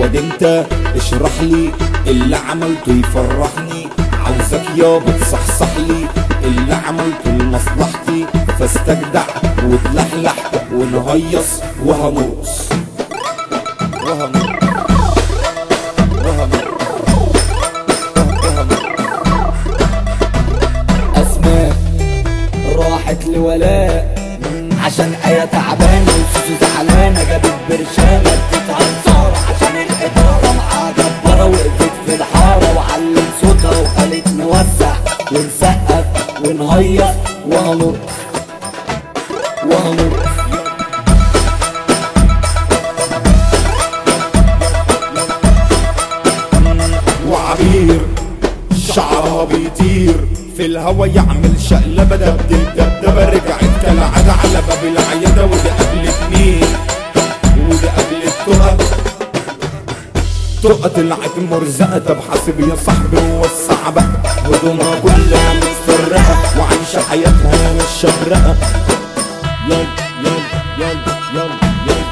واد انت اشرح لي اللي عملته يفرحني عاوزك يابا تصحصح لي اللي عملته لمصلحتي فاستجدع وتلحلح ونهيص وهنرقص وهنرقص وهنرقص اسماء راحت لولاء عشان ايه تعبانه وسوسو زعلانه جابت برشامه بتتعنصر عشان الاداره معاها جباره وقفت في الحاره وعلم صوتها وقالت نوسع ونسقف ونهيص وهنرقص وهنرقص وعبير شعرها بيطير في الهوا يعمل شقلبة دبدب دبدبة رجعت كالعادة على باب العيادة ودي قبلت مين ودي قبلت تقى تقى طلعت مرزقة طب حاسب يا صاحبي ووسع بقى هدومها كلها متفرقة وعايشة حياتها مش شبرقة يلا يلا يلا يلا يلا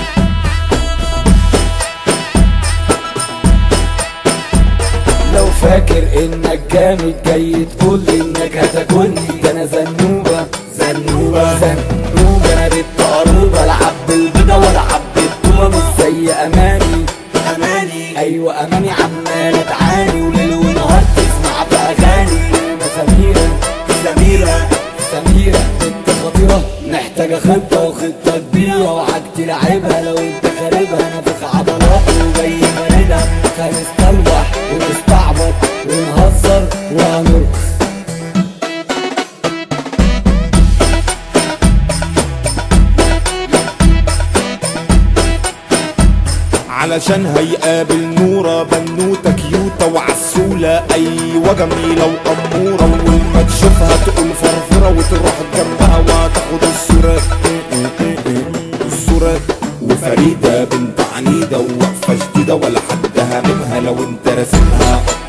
لو فاكر انك جامد جاي تقول لي انك هتاكلني ده انا زنوبه زنوبه زنوبه انا بنت قروبه العب بالبيضه والعب بالطوبه مش زي اماني اماني ايوه اماني عماله تعاني وليل ونهار تسمع في اغاني ما سميره سميره سميره بنت خطيره محتاجه خطه وخطه كبيره وعاك تلعبها لو انت خاربها نفخ عضلات وجاي فاردها هنستلوح ونستعبط ونهزر وهنرقص علشان هيقابل نورة بنوتة كيوتة وعسولة أيوة جميلة وأمورة وأول ما تشوفها تقول فرفرة وتروح جنبها وتاخد الصورات الصورات وفريدة بنت عنيدة وواقفة شديدة ولا حد هاممها لو انت راسمها